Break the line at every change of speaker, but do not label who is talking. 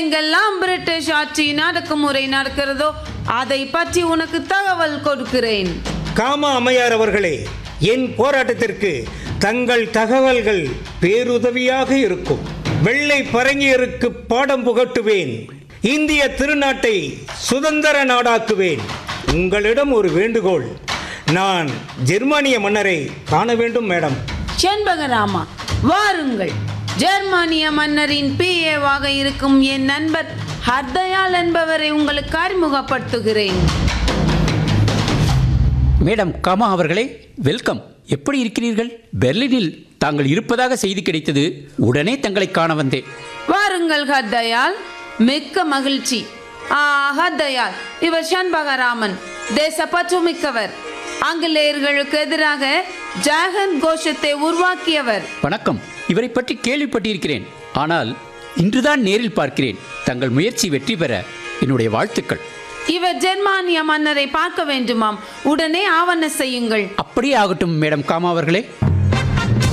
எங்கெல்லாம் பிரிட்டிஷ் ஆட்சியின் அடக்குமுறை நடக்கிறதோ அதை பற்றி உனக்கு தகவல் கொடுக்கிறேன்
காமா அம்மையார் அவர்களே என் போராட்டத்திற்கு தங்கள் தகவல்கள் பேருதவியாக இருக்கும் வெள்ளை பரங்கியருக்கு பாடம் புகட்டுவேன் இந்திய திருநாட்டை சுதந்திர நாடாக்குவேன் உங்களிடம் ஒரு வேண்டுகோள் நான் ஜெர்மானிய மன்னரை காண வேண்டும் மேடம்
செண்பகராமா வாருங்கள் ஜெர்மானிய மன்னரின் பிஏவாக இருக்கும் என் நண்பர் ஹர்தயால் என்பவரை உங்களுக்கு அறிமுகப்படுத்துகிறேன்
மேடம் காமா அவர்களே வெல்கம் எப்படி இருக்கிறீர்கள் பெர்லினில் தாங்கள் இருப்பதாக செய்தி கிடைத்தது உடனே தங்களை காண வந்தேன்
வாருங்கள் ஹர்தயால் மிக்க மகிழ்ச்சி ஆ ஹர்தயால் இவர் சண்பகராமன் தேசப்பற்று மிக்கவர் ஆங்கிலேயர்களுக்கு எதிராக ஜாகன் கோஷத்தை உருவாக்கியவர்
வணக்கம் இவரை பற்றி கேள்விப்பட்டிருக்கிறேன் ஆனால் இன்றுதான் நேரில் பார்க்கிறேன் தங்கள் முயற்சி வெற்றி பெற என்னுடைய வாழ்த்துக்கள்
இவர் ஜெர்மானிய மன்னரை பார்க்க வேண்டுமாம் உடனே ஆவண செய்யுங்கள்
அப்படியே ஆகட்டும் மேடம் காமா அவர்களே